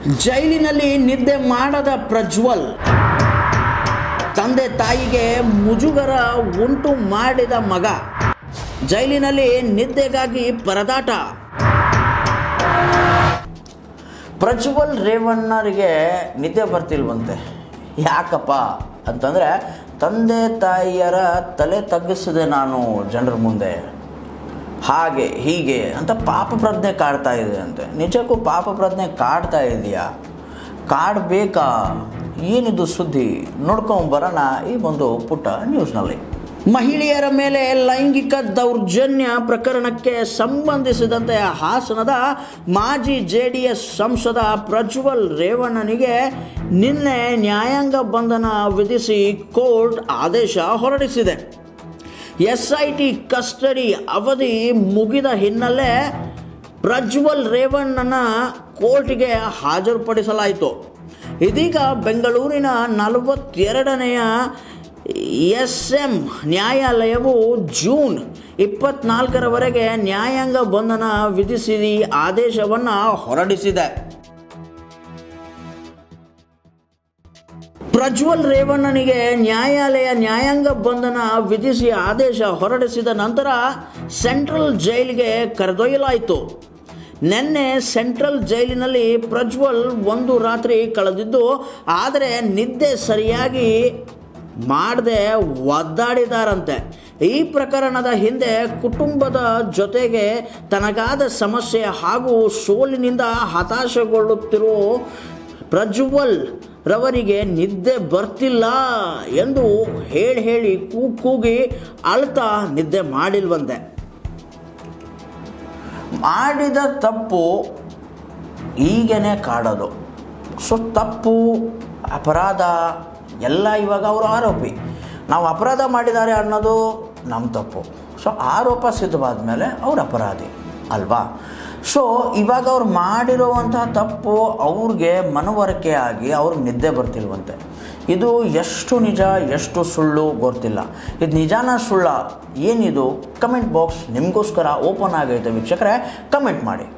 ಜೈಲಿನಲ್ಲಿ ನಿದ್ದೆ ಮಾಡದ ಪ್ರಜ್ವಲ್ ತಂದೆ ತಾಯಿಗೆ ಮುಜುಗರ ಉಂಟು ಮಾಡಿದ ಮಗ ಜೈಲಿನಲ್ಲಿ ನಿದ್ದೆಗಾಗಿ ಪರದಾಟ ಪ್ರಜ್ವಲ್ ರೇವಣ್ಣರಿಗೆ ನಿದ್ದೆ ಬರ್ತಿಲ್ವಂತೆ ಯಾಕಪ್ಪ ಅಂತಂದರೆ ತಂದೆ ತಾಯಿಯರ ತಲೆ ತಗ್ಗಿಸಿದೆ ನಾನು ಜನರ ಮುಂದೆ ಹಾಗೆ ಹೀಗೆ ಅಂತ ಪಾಪ ಪ್ರಜ್ಞೆ ಕಾಡ್ತಾ ಇದೆ ಅಂತೆ ನಿಜಕ್ಕೂ ಪಾಪ ಪ್ರಜ್ಞೆ ಕಾಡ್ತಾ ಇದೆಯಾ ಕಾಡಬೇಕಾ ಏನಿದು ಸುದ್ದಿ ನೋಡ್ಕೊಂಬರೋಣ ಈ ಒಂದು ಪುಟ್ಟ ನ್ಯೂಸ್ನಲ್ಲಿ ಮಹಿಳೆಯರ ಮೇಲೆ ಲೈಂಗಿಕ ದೌರ್ಜನ್ಯ ಪ್ರಕರಣಕ್ಕೆ ಸಂಬಂಧಿಸಿದಂತೆ ಹಾಸನದ ಮಾಜಿ ಜೆ ಡಿ ಎಸ್ ಸಂಸದ ಪ್ರಜ್ವಲ್ ರೇವಣ್ಣನಿಗೆ ನಿನ್ನೆ ನ್ಯಾಯಾಂಗ ಬಂಧನ ವಿಧಿಸಿ ಕೋರ್ಟ್ ಆದೇಶ ಹೊರಡಿಸಿದೆ ಎಸ್ ಐ ಟಿ ಕಸ್ಟಡಿ ಅವಧಿ ಮುಗಿದ ಹಿನ್ನೆಲೆ ಪ್ರಜ್ವಲ್ ರೇವಣ್ಣನ ಕೋರ್ಟ್ಗೆ ಹಾಜರುಪಡಿಸಲಾಯಿತು ಇದೀಗ ಬೆಂಗಳೂರಿನ ನಲವತ್ತೆರಡನೆಯ ಎಸ್ ಎಂ ನ್ಯಾಯಾಲಯವು ಜೂನ್ ಇಪ್ಪತ್ನಾಲ್ಕರವರೆಗೆ ನ್ಯಾಯಾಂಗ ಬಂಧನ ವಿಧಿಸಿ ಆದೇಶವನ್ನು ಹೊರಡಿಸಿದೆ ಪ್ರಜ್ವಲ್ ರೇವಣ್ಣನಿಗೆ ನ್ಯಾಯಾಲಯ ನ್ಯಾಯಾಂಗ ಬಂಧನ ವಿಧಿಸಿ ಆದೇಶ ಹೊರಡಿಸಿದ ನಂತರ ಸೆಂಟ್ರಲ್ ಜೈಲಿಗೆ ಕರೆದೊಯ್ಯಲಾಯಿತು ನಿನ್ನೆ ಸೆಂಟ್ರಲ್ ಜೈಲಿನಲ್ಲಿ ಪ್ರಜ್ವಲ್ ಒಂದು ರಾತ್ರಿ ಕಳೆದಿದ್ದು ಆದರೆ ನಿದ್ದೆ ಸರಿಯಾಗಿ ಮಾಡದೆ ಒದ್ದಾಡಿದಾರಂತೆ ಈ ಪ್ರಕರಣದ ಹಿಂದೆ ಕುಟುಂಬದ ಜೊತೆಗೆ ತನಗಾದ ಸಮಸ್ಯೆ ಹಾಗೂ ಸೋಲಿನಿಂದ ಹತಾಶೆಗೊಳ್ಳುತ್ತಿರುವ ಪ್ರಜ್ವಲ್ ರವರಿಗೆ ನಿದ್ದೆ ಬರ್ತಿಲ್ಲ ಎಂದು ಹೇಳಿ ಹೇಳಿ ಕೂಗಿ ಕೂಗಿ ಅಳ್ತಾ ನಿದ್ದೆ ಮಾಡಿಲ್ವಂತೆ ಮಾಡಿದ ತಪ್ಪು ಈಗೇನೆ ಕಾಡೋದು ಸೊ ತಪ್ಪು ಅಪರಾಧ ಎಲ್ಲ ಇವಾಗ ಅವರು ಆರೋಪಿ ನಾವು ಅಪರಾಧ ಮಾಡಿದ್ದಾರೆ ಅನ್ನೋದು ನಮ್ಮ ತಪ್ಪು ಸೊ ಆರೋಪ ಸಿದ್ಧವಾದ ಮೇಲೆ ಅವ್ರು ಅಪರಾಧಿ ಅಲ್ವಾ ಸೊ ಇವಾಗ ಅವ್ರು ಮಾಡಿರುವಂತಹ ತಪ್ಪು ಅವ್ರಿಗೆ ಮನವರಿಕೆ ಆಗಿ ಅವ್ರಿಗೆ ನಿದ್ದೆ ಬರ್ತಿಲ್ವಂತೆ ಇದು ಎಷ್ಟು ನಿಜ ಎಷ್ಟು ಸುಳ್ಳು ಗೊತ್ತಿಲ್ಲ ಇದು ನಿಜಾನ ಸುಳ್ಳ ಏನಿದು ಕಮೆಂಟ್ ಬಾಕ್ಸ್ ನಿಮಗೋಸ್ಕರ ಓಪನ್ ಆಗೈತೆ ವೀಕ್ಷಕರೇ ಕಮೆಂಟ್ ಮಾಡಿ